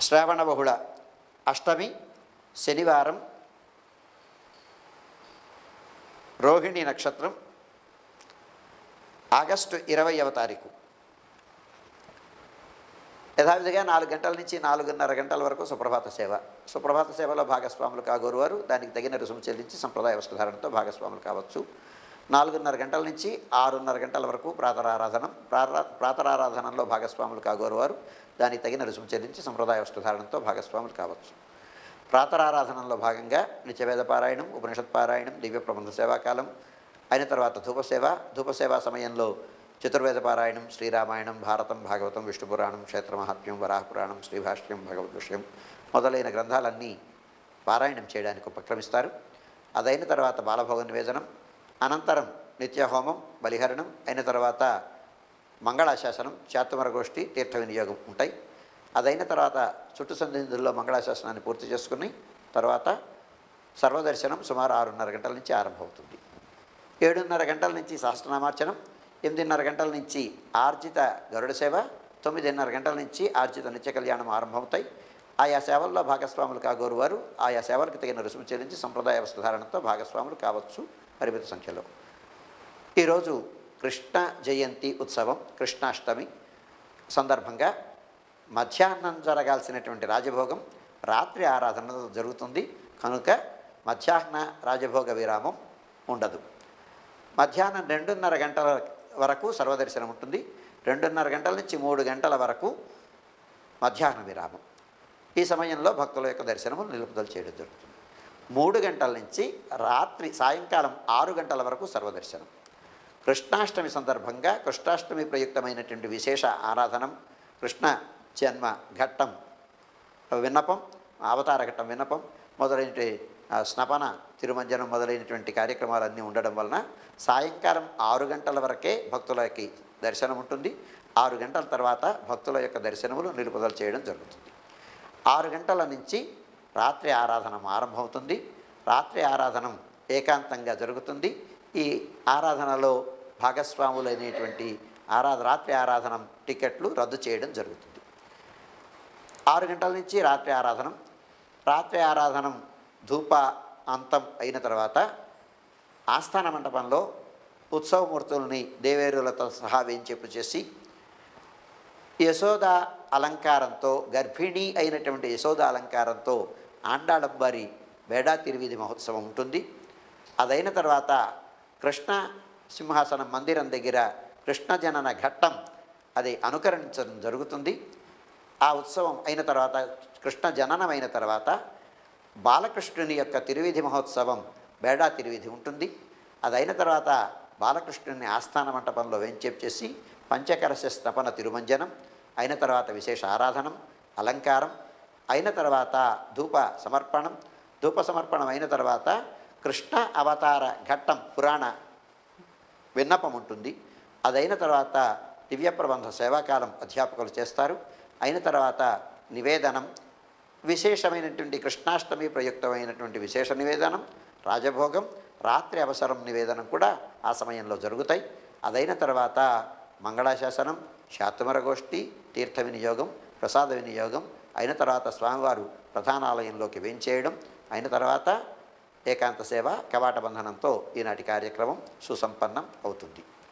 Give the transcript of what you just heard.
శ్రావణ బహుళ అష్టమి శనివారం రోహిణి నక్షత్రం ఆగస్టు ఇరవైవ తారీఖు యథావిధిగా నాలుగు గంటల నుంచి నాలుగున్నర గంటల వరకు సుప్రభాత సేవ సుప్రభాత సేవలో భాగస్వాములు కాగోరు వారు దానికి తగిన రుసుము చెల్లించి సంప్రదాయ వస్త్రధారణతో భాగస్వాములు కావచ్చు నాలుగున్నర గంటల నుంచి ఆరున్నర గంటల వరకు ప్రాతరారాధనం ప్రారా ప్రాతరారాధనంలో భాగస్వాములు కాగోరు వారు దానికి తగిన రుసుము చెల్లించి సంప్రదాయ వస్త్రధారణతో భాగస్వాములు కావచ్చు ప్రాతరారాధనలో భాగంగా నిత్యవేద పారాయణం ఉపనిషత్ పారాయణం దివ్య ప్రబంధ సేవాకాలం అయిన తర్వాత ధూపసేవ ధూపసేవ సమయంలో చతుర్వేద పారాయణం శ్రీరామాయణం భారతం భాగవతం విష్ణు పురాణం క్షేత్రమహాత్మ్యం వరాహపురాణం శ్రీభాష్యం భగవద్ విషయం మొదలైన గ్రంథాలన్నీ పారాయణం చేయడానికి ఉపక్రమిస్తారు అదైన తర్వాత బాలభోగ నివేదనం అనంతరం నిత్యహోమం బలిహరణం అయిన తర్వాత మంగళాశాసనం చాతుమర గోష్ఠి తీర్థ వినియోగం ఉంటాయి అదైన తర్వాత చుట్టు సంధిలో మంగళాశాసనాన్ని పూర్తి చేసుకుని తర్వాత సర్వదర్శనం సుమారు ఆరున్నర గంటల నుంచి ఆరంభమవుతుంది ఏడున్నర గంటల నుంచి సహస్రనామార్చనం ఎనిమిదిన్నర గంటల నుంచి ఆర్జిత గరుడ సేవ తొమ్మిదిన్నర గంటల నుంచి ఆర్జిత నిత్య కళ్యాణం ఆరంభమవుతాయి ఆయా సేవల్లో భాగస్వాములు కాగోరు వారు ఆయా సేవలకు తగిన రుసుము చెల్లించి సంప్రదాయ వస్త్రధారణతో భాగస్వాములు కావచ్చు పరిమిత సంఖ్యలో ఈరోజు కృష్ణ జయంతి ఉత్సవం కృష్ణాష్టమి సందర్భంగా మధ్యాహ్నం జరగాల్సినటువంటి రాజభోగం రాత్రి ఆరాధన జరుగుతుంది కనుక మధ్యాహ్న రాజభోగ విరామం ఉండదు మధ్యాహ్నం రెండున్నర గంటల వరకు సర్వదర్శనం ఉంటుంది రెండున్నర గంటల నుంచి మూడు గంటల వరకు మధ్యాహ్న విరామం ఈ సమయంలో భక్తుల యొక్క దర్శనము నిలుపుదల చేయడం జరుగుతుంది మూడు గంటల నుంచి రాత్రి సాయంకాలం ఆరు గంటల వరకు సర్వదర్శనం కృష్ణాష్టమి సందర్భంగా కృష్ణాష్టమి ప్రయుక్తమైనటువంటి విశేష ఆరాధనం కృష్ణ జన్మ ఘట్టం విన్నపం అవతార ఘట్టం విన్నపం మొదలైన ఆ, స్నపన తిరుమంజనం మొదలైనటువంటి కార్యక్రమాలన్నీ ఉండడం వలన సాయంకాలం ఆరు గంటల వరకే భక్తులకి దర్శనం ఉంటుంది ఆరు గంటల తర్వాత భక్తుల యొక్క దర్శనములు నిలుపుదల చేయడం జరుగుతుంది ఆరు గంటల నుంచి రాత్రి ఆరాధన ఆరంభమవుతుంది రాత్రి ఆరాధనం ఏకాంతంగా జరుగుతుంది ఈ ఆరాధనలో భాగస్వాములైనటువంటి ఆరాధ రాత్రి ఆరాధన టికెట్లు రద్దు చేయడం జరుగుతుంది ఆరు గంటల నుంచి రాత్రి ఆరాధనం రాత్రి ఆరాధనం ధూప అంతం అయిన తర్వాత ఆస్థాన మండపంలో ఉత్సవమూర్తుల్ని దేవేరులతో సహా వేంచేపు చేసి యశోద అలంకారంతో గర్భిణీ అయినటువంటి యశోద అలంకారంతో ఆండాళంబారి బేడా తిరువీధి మహోత్సవం ఉంటుంది అదైన తర్వాత కృష్ణ సింహాసనం మందిరం దగ్గర కృష్ణ జనన ఘట్టం అది అనుకరించడం జరుగుతుంది ఆ ఉత్సవం అయిన తర్వాత కృష్ణ జననం అయిన తర్వాత బాలకృష్ణుని యొక్క తిరువిధి మహోత్సవం బేడా తిరువిధి ఉంటుంది అదైన తర్వాత బాలకృష్ణుని ఆస్థాన మంటపంలో వెంచేపు చేసి పంచకరశ స్తపన తిరుమంజనం అయిన తర్వాత విశేష ఆరాధనం అలంకారం అయిన తర్వాత ధూప సమర్పణం ధూప సమర్పణం అయిన తర్వాత కృష్ణ అవతార ఘట్టం పురాణ విన్నపం ఉంటుంది అదైన తర్వాత దివ్య ప్రబంధ సేవాకాలం అధ్యాపకులు చేస్తారు అయిన తర్వాత నివేదనం విశేషమైనటువంటి కృష్ణాష్టమి ప్రయుక్తమైనటువంటి విశేష నివేదనం రాజభోగం రాత్రి అవసరం నివేదనం కూడా ఆ సమయంలో జరుగుతాయి అదైన తర్వాత మంగళాశాసనం శాతుమర గోష్ఠి తీర్థ వినియోగం ప్రసాద వినియోగం అయిన తర్వాత స్వామివారు ప్రధానాలయంలోకి వేంచేయడం అయిన తర్వాత ఏకాంత సేవ కవాట బంధనంతో ఈనాటి కార్యక్రమం సుసంపన్నం అవుతుంది